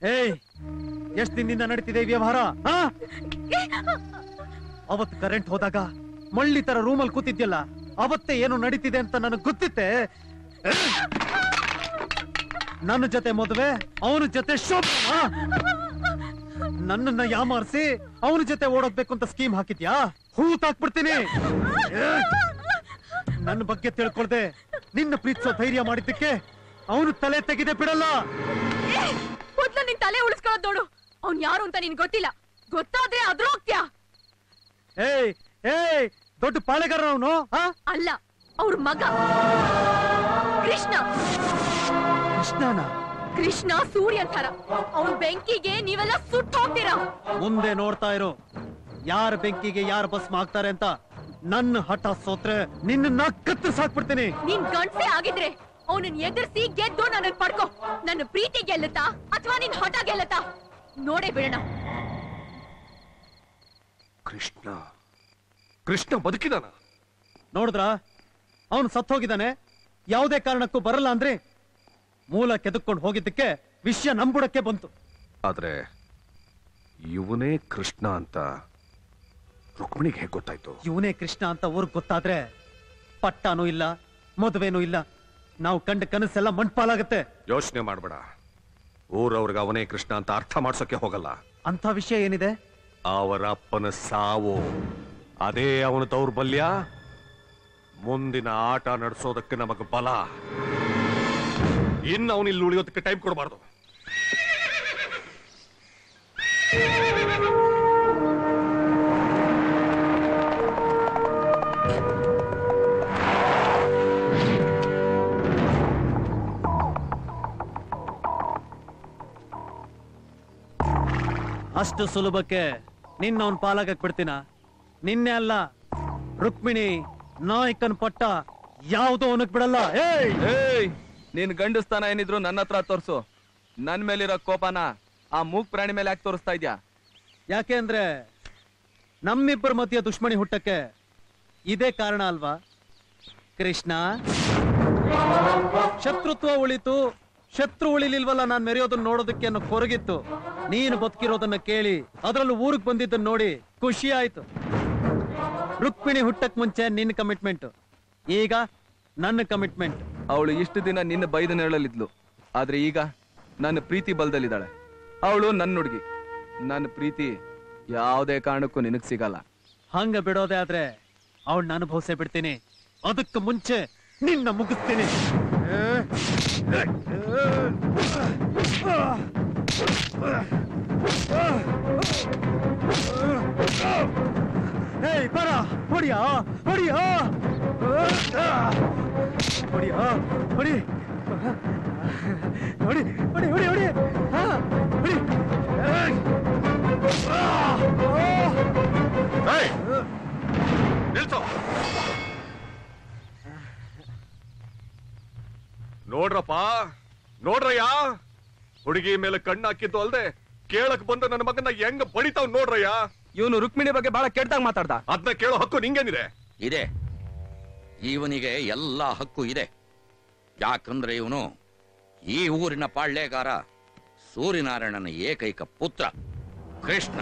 ಏಯ್ ಎಷ್ಟ್ ದಿನದಿಂದ ನಡೀತಿದೆ ಈ ವ್ಯವಹಾರ ಆ? ಅವತ್ ಕರೆಂಟ್ ಹೋದಾಗ ಮಳ್ಳಿ ತರ ರೂಮಲ್ಲಿ ಕೂತಿದ್ಯಲ್ಲ ಅವತ್ತೇ ಏನು ನಡೀತಿದೆ ಅಂತ ನನಗ್ ಗೊತ್ತಿತ್ತೆ ನನ್ನ ಜೊತೆ ಮದುವೆ ಅವನ ಜೊತೆ ಶೋಭ ನನ್ನನ್ನ ಯಾಮಾರಿಸಿ ಅವನ ಜೊತೆ ಓಡೋಗ್ಬೇಕು ಅಂತ ಸ್ಕೀಮ್ ಹಾಕಿದ್ಯಾ ಹೂತಾಕ್ಬಿಡ್ತೀನಿ ಏ, ನನ್ನ ಬಗ್ಗೆ ತಿಳ್ಕೊಳ್ದೆ ನಿನ್ನ ಪ್ರೀತಿಸೋ ಧೈರ್ಯ ಮಾಡಿದ್ದಕ್ಕೆ ಅವನು ತಲೆ ತೆಗೆದೆ ಬಿಡಲ್ಲ ಮೊದ್ಲು ನಿನ್ ತಲೆ ಉಳಿಸ್ಕೊಳ್ಳೋದ್ ನೋಡು ಅವ್ನ್ ಯಾರು ಅಂತ ನಿನ್ ಗೊತ್ತಿಲ್ಲ ಗೊತ್ತಾದ್ರೆ ಅದ್ರ ಹೋಗ್ತ್ಯಾ ಏಯ್ ಏಯ್ ದೊಡ್ಡ ಪಾಳೆಗಾರ ಅವನು ಅಲ್ಲ ಅವ್ರ ಮಗ ಕೃಷ್ಣ ಕೃಷ್ಣನ ಕೃಷ್ಣ ಸೂರ್ಯ ಥರ ಅವ್ನ್ ಬೆಂಕಿಗೆ ನೀವೆಲ್ಲ ಸುಟ್ಟು ಹೋಗ್ತೀರಾ ಮುಂದೆ ನೋಡ್ತಾ ಇರು ಯಾರ ಬೆಂಕಿಗೆ ಯಾರ ಭಸ್ಮ ಆಗ್ತಾರೆ ಅಂತ ನನ್ನ ಹಠ ಸೋತ್ರೆ ನಿನ್ನ ಕತ್ತರಿಸಾಕ್ಬಿಡ್ತೀನಿ ನೀನ್ ಗಂಡ್ಸೆ ಆಗಿದ್ರೆ ಅವನನ್ನ ಎದುರಿಸಿ ಗೆದ್ದು ನನ್ನ ಪಡ್ಕೋ ನನ್ನ ಪ್ರೀತಿ ಗೆಲ್ಲುತ್ತಾ ಅಥವಾ ನಿನ್ ಹಠ ಗೆಲ್ಲುತ್ತಾ ನೋಡೇ ಬಿಡೋಣ ಕೃಷ್ಣ ಕೃಷ್ಣ ಬದುಕಿದಾನ ನೋಡಿದ್ರ ಅವನು ಸತ್ ಹೋಗಿದ್ದಾನೆ ಯಾವುದೇ ಕಾರಣಕ್ಕೂ ಬರಲ್ಲ ಅಂದ್ರೆ ಮೂಲ ಕೆದಕ್ಕೊಂಡು ಹೋಗಿದ್ದಕ್ಕೆ ವಿಷಯ ನಂಬುಡಕ್ಕೆ ಬಂತು ಆದ್ರೆ ಇವನೇ ಕೃಷ್ಣ ಅಂತ ರುಕ್ಮಿಣಿಗೆ ಹೇಗೆ ಗೊತ್ತಾಯ್ತು ಇವನೇ ಕೃಷ್ಣ ಅಂತ ಊರ್ಗ್ ಗೊತ್ತಾದ್ರೆ ಪಟ್ಟಾನೂ ಇಲ್ಲ ಮದುವೆನೂ ಇಲ್ಲ ನಾವು ಕಂಡ ಕನಸೆಲ್ಲ ಮಣ್ಪಾಲಾಗತ್ತೆ ಯೋಚನೆ ಮಾಡ್ಬೇಡ ಊರವ್ರಿಗೆ ಅವನೇ ಕೃಷ್ಣ ಅಂತ ಅರ್ಥ ಮಾಡ್ಸೋಕೆ ಹೋಗಲ್ಲ ಅಂತ ವಿಷಯ ಏನಿದೆ ಅವರ ಅಪ್ಪನ ಸಾವು ಅದೇ ಅವನ ದೌರ್ಬಲ್ಯ ಮುಂದಿನ ಆಟ ನಡೆಸೋದಕ್ಕೆ ನಮಗ ಬಲ ಇನ್ನು ಅವನು ಇಲ್ಲಿ ಉಳಿಯೋದಕ್ಕೆ ಟೈಮ್ ಕೊಡಬಾರ್ದು ಅಷ್ಟು ಸುಲಭಕ್ಕೆ ನಿನ್ನ ಅವನ್ ಪಾಲಾಗಕ್ ಬಿಡ್ತೀನ ನಿನ್ನೆ ಅಲ್ಲ ರುಕ್ಮಿಣಿ ನಾಯಕನ್ ಪಟ್ಟ ಯಾವ್ದು ಅವನಕ್ ಬಿಡಲ್ಲ ಏಯ್ ಏಯ್ ನೀನ್ ಗಂಡಸ್ತಾನ ಏನಿದ್ರು ನನ್ನ ಹತ್ರ ತೋರ್ಸು ನನ್ ಮೇಲಿರೋ ಕೋಪನ ಆ ಮೂಕ್ ಪ್ರಾಣಿ ಮೇಲೆ ಯಾಕೆ ತೋರಿಸ್ತಾ ಇದ್ಯಾ ಯಾಕೆ ಅಂದ್ರೆ ನಮ್ಮಿಬ್ಬರ ಮಧ್ಯ ದುಶ್ಮನಿ ಹುಟ್ಟಕ್ಕೆ ಇದೇ ಕಾರಣ ಅಲ್ವಾ ಕೃಷ್ಣ ಶತ್ರುತ್ವ ಉಳಿತು ಶತ್ರು ಉಳಿಲಿಲ್ವಲ್ಲ ನಾನ್ ಮೆರೆಯೋದನ್ನ ನೋಡೋದಕ್ಕೆ ಅನ್ನೋ ಕೊರಗಿತ್ತು ನೀನು ಬದುಕಿರೋದನ್ನ ಕೇಳಿ ಅದ್ರಲ್ಲೂ ಊರಿಗೆ ಬಂದಿದ್ದನ್ನ ನೋಡಿ ಖುಷಿ ಆಯ್ತು ರುಕ್ಮಿಣಿ ಹುಟ್ಟಕ್ ಮುಂಚೆ ನಿನ್ನ ಕಮಿಟ್ಮೆಂಟ್ ಈಗ ನನ್ನ ಕಮಿಟ್ಮೆಂಟ್ ಅವಳು ಇಷ್ಟು ದಿನ ನಿನ್ನ ಬೈದ ನೆರಳಲ್ಲಿದ್ಲು ಆದ್ರೆ ಈಗ ನನ್ನ ಪ್ರೀತಿ ಬಲದಲ್ಲಿದ್ದಾಳೆ ಅವಳು ನನ್ನ ಹುಡುಗಿ ನನ್ನ ಪ್ರೀತಿ ಯಾವುದೇ ಕಾರಣಕ್ಕೂ ನಿನಗ್ ಸಿಗಲ್ಲ ಹಂಗ ಬಿಡೋದೇ ಆದ್ರೆ ಅವಳನ್ನ ಅನುಭವಿಸೇ ಬಿಡ್ತೀನಿ ಅದಕ್ಕೆ ಮುಂಚೆ ನಿನ್ನ ಮುಗಿಸ್ತೀನಿ ಏಯ್ ಬರ ಹೊಡಿಯ ಹೊಡಿಯ ಹೊಡಿಯ ಹೊಡಿ ಹೊಡಿ ಹೊಡಿ ಹೊಡಿ ಹೊಡಿ ಹಾ, ಹೊಡಿ ಏಯ್! ಆ! ಆ! ನಿಲ್ಸು ನೋಡ್ರಪ್ಪ ನೋಡ್ರಯ್ಯ ಹುಡುಗಿ ಮೇಲೆ ಕಣ್ಣು ಹಾಕಿದ್ದು ಅಲ್ದೆ ಕೇಳಕ್ ಬಂದ ನನ್ನ ಮಗನ ಹೆಂಗ್ ಬಡಿತಾವ್ ನೋಡ್ರಯ್ಯ ಇವನು ರುಕ್ಮಿಣಿ ಬಗ್ಗೆ ಬಹಳ ಕೆಟ್ಟದಾಗ ಮಾತಾಡ್ದ ಅದನ್ನ ಕೇಳೋ ಹಕ್ಕು ನಿಂಗೇನಿದೆ ಇದೆ ಇವನಿಗೆ ಎಲ್ಲ ಹಕ್ಕು ಇದೆ ಯಾಕಂದ್ರೆ ಇವನು ಈ ಊರಿನ ಪಾಳ್ಯಗಾರ ಸೂರ್ಯನಾರಾಯಣನ ಏಕೈಕ ಪುತ್ರ ಕೃಷ್ಣ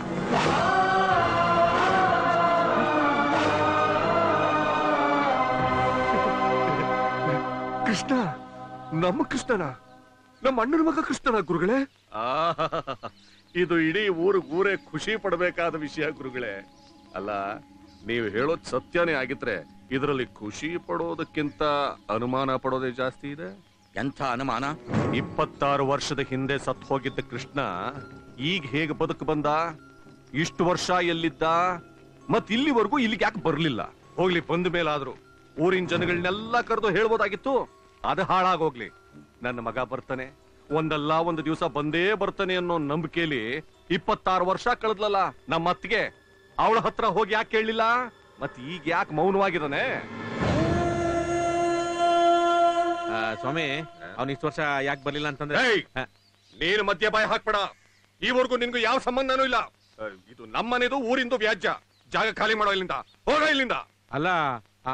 ಕೃಷ್ಣ ನಮ್ಮ ಕೃಷ್ಣನ ನಮ್ಮ ಅಣ್ಣನ ಮಗ ಕೃಷ್ಣನ ಗುರುಗಳೇ ಇದು ಇಡೀ ಊರು ಊರೇ ಖುಷಿ ಪಡಬೇಕಾದ ವಿಷಯ ಗುರುಗಳೇ ಅಲ್ಲ ನೀವು ಹೇಳೋದ್ ಸತ್ಯನೇ ಆಗಿದ್ರೆ ಇದರಲ್ಲಿ ಖುಷಿ ಪಡೋದಕ್ಕಿಂತ ಅನುಮಾನ ಪಡೋದೇ ಜಾಸ್ತಿ ಇದೆ ಎಂಥ ಅನುಮಾನ ಇಪ್ಪತ್ತಾರು ವರ್ಷದ ಹಿಂದೆ ಸತ್ ಹೋಗಿದ್ದ ಕೃಷ್ಣ ಈಗ ಹೇಗೆ ಬದುಕು ಬಂದ ಇಷ್ಟು ವರ್ಷ ಎಲ್ಲಿದ್ದ ಮತ್ ಇಲ್ಲಿವರೆಗೂ ಇಲ್ಲಿಗೆ ಯಾಕೆ ಬರ್ಲಿಲ್ಲ ಹೋಗ್ಲಿ ಬಂದ ಮೇಲಾದ್ರು ಊರಿನ ಜನಗಳನ್ನೆಲ್ಲ ಕರೆದು ಹೇಳ್ಬೋದಾಗಿತ್ತು ಅದು ಹಾಳಾಗೋಗ್ಲಿ ನನ್ನ ಮಗ ಬರ್ತಾನೆ ಒಂದಲ್ಲ ಒಂದು ದಿವಸ ಬಂದೇ ಬರ್ತಾನೆ ಅನ್ನೋ ನಂಬಿಕೆಯಲ್ಲಿ ಇಪ್ಪತ್ತಾರು ವರ್ಷ ಕಳೆದ್ಲಲ್ಲ ನಮ್ಮ ಅತ್ತಿಗೆ ಅವಳ ಹತ್ರ ಹೋಗಿ ಯಾಕೆ ಕೇಳಲಿಲ್ಲ ಮತ್ ಈಗ ಯಾಕೆ ಮೌನವಾಗಿದ್ದಾನೆ ಸ್ವಾಮಿ ಅವ್ನ ಇಷ್ಟು ವರ್ಷ ಯಾಕೆ ಬರ್ಲಿಲ್ಲ ಅಂತಂದ್ರೆ ಏಯ್! ನೀನು ಮಧ್ಯ ಬಾಯಿ ಹಾಕ್ಬೇಡ ಈವರೆಗೂ ನಿನ್ಗೂ ಯಾವ ಸಂಬಂಧನೂ ಇಲ್ಲ ಆ, ಇದು ನಮ್ಮನೆದು ಊರಿಂದು ವ್ಯಾಜ್ಯ ಜಾಗ ಖಾಲಿ ಮಾಡೋ ಇಲ್ಲಿಂದ ಹೋಗ ಇಲ್ಲಿಂದ ಅಲ್ಲ ಆ,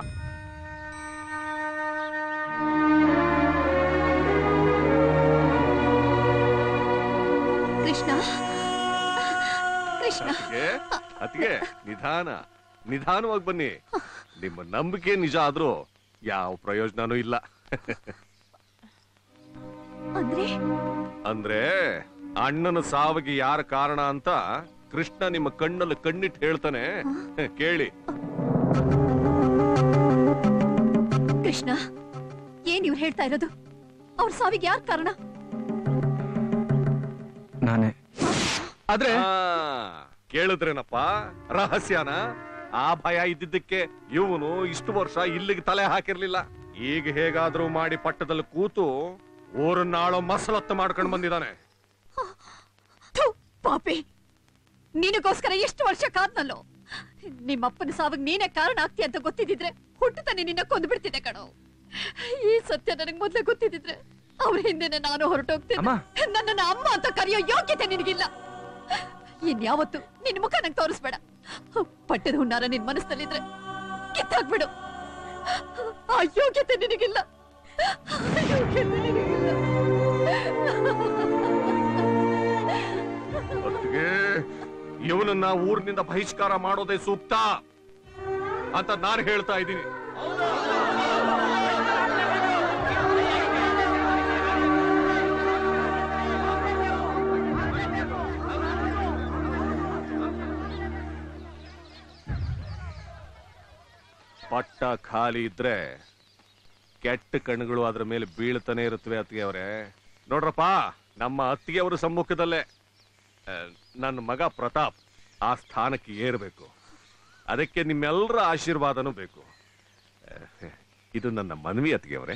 ಅತ್ತಿಗೆ ಅತ್ತಿಗೆ ನಿಧಾನ ನಿಧಾನವಾಗಿ ಬನ್ನಿ ನಿಮ್ಮ ನಂಬಿಕೆ ನಿಜ ಆದ್ರೂ ಯಾವ ಪ್ರಯೋಜನನೂ ಇಲ್ಲ ಅಂದ್ರೆ ಅಂದ್ರೆ ಅಣ್ಣನ ಸಾವಿಗೆ ಯಾರ ಕಾರಣ ಅಂತ ಕೃಷ್ಣ ನಿಮ್ಮ ಕಣ್ಣಲ್ಲಿ ಕಣ್ಣಿಟ್ಟು ಹೇಳ್ತಾನೆ ಕೇಳಿ ಕೃಷ್ಣ ಏನ್ ಇವ್ರು ಹೇಳ್ತಾ ಇರೋದು ಅವ್ರ ಸಾವಿಗೆ ಯಾರ್ ಕಾರಣ ನಾನೇ ಆದ್ರೆ ಆ, ಕೇಳಿದ್ರೇನಪ್ಪ ರಹಸ್ಯನ ಆ ಭಯ ಇದ್ದಿದ್ದಕ್ಕೆ ಇವನು ಇಷ್ಟು ವರ್ಷ ಇಲ್ಲಿಗೆ ತಲೆ ಹಾಕಿರ್ಲಿಲ್ಲ ಈಗ ಹೇಗಾದ್ರೂ ಮಾಡಿ ಪಟ್ಟದಲ್ಲಿ ಕೂತು ಊರನ್ನಾಳೋ ಮಸಲತ್ತು ಮಾಡ್ಕೊಂಡು ಬಂದಿದ್ದಾನೆ ಥು, ಪಾಪಿ ನಿನಗೋಸ್ಕರ ಎಷ್ಟು ವರ್ಷ ಕಾದ್ನಲ್ಲೋ ನಿಮ್ಮಪ್ಪನ ಸಾವಿಗೆ ನೀನೇ ಕಾರಣ ಆಗ್ತಿ ಅಂತ ಗೊತ್ತಿದ್ರೆ ಹುಟ್ಟುತ್ತಾನೆ ನಿನ್ನ ಕೊಂದು ಬಿಡ್ತಿದ್ದೆ ಕಣೋ ಈ ಸತ್ಯ ನನಗೆ ಮೊದ್ಲೇ ಗೊತ್ತಿದ್ರೆ ಅವ್ರ ಹಿಂದೆನೆ ನಾನು ಹೊರಟೋಗ್ತಿದ್ದೆ ಅಮ್ಮ. ನನ್ನನ್ನ ಅಮ್ಮ ಅಂತ ಕರೆಯೋ ಯೋಗ್ಯತೆ ನಿನಗಿಲ್ಲ ಇನ್ಯಾವತ್ತು ನಿನ್ ಮುಖ ನಂಗೆ ತೋರಿಸ್ಬೇಡ ಪಟ್ಟದ ಹುನ್ನಾರ ನಿನ್ ಮನಸ್ಸಲ್ಲಿದ್ರೆ ಕಿತ್ತಾಕ್ಬಿಡು ಆ ಯೋಗ್ಯತೆ ನಿನಗಿಲ್ಲ ಆ ಯೋಗ್ಯತೆ ನಿನಗಿಲ್ಲ ಅತ್ತಿಗೆ ಇವನನ್ನ ಊರಿನಿಂದ ಬಹಿಷ್ಕಾರ ಮಾಡೋದೇ ಸೂಕ್ತ ಅಂತ ನಾನು ಹೇಳ್ತಾ ಇದ್ದೀನಿ ಪಟ್ಟ ಖಾಲಿ ಇದ್ರೆ ಕೆಟ್ಟ ಕಣ್ಣುಗಳು ಅದ್ರ ಮೇಲೆ ಬೀಳ್ತಾನೆ ಇರುತ್ತವೆ ಅತ್ತಿಗೆ ಅವರೇ ನೋಡ್ರಪ್ಪ ನಮ್ಮ ಅತ್ತಿಗೆ ಅವರ ಸಮ್ಮುಖದಲ್ಲೇ ಆ, ನನ್ನ ಮಗ ಪ್ರತಾಪ್ ಆ ಸ್ಥಾನಕ್ಕೆ ಏರಬೇಕು ಅದಕ್ಕೆ ನಿಮ್ಮೆಲ್ಲರ ಆಶೀರ್ವಾದನೂ ಬೇಕು ಆ, ಇದು ನನ್ನ ಮನವಿ ಅತ್ತಿಗೆ ಅವರೇ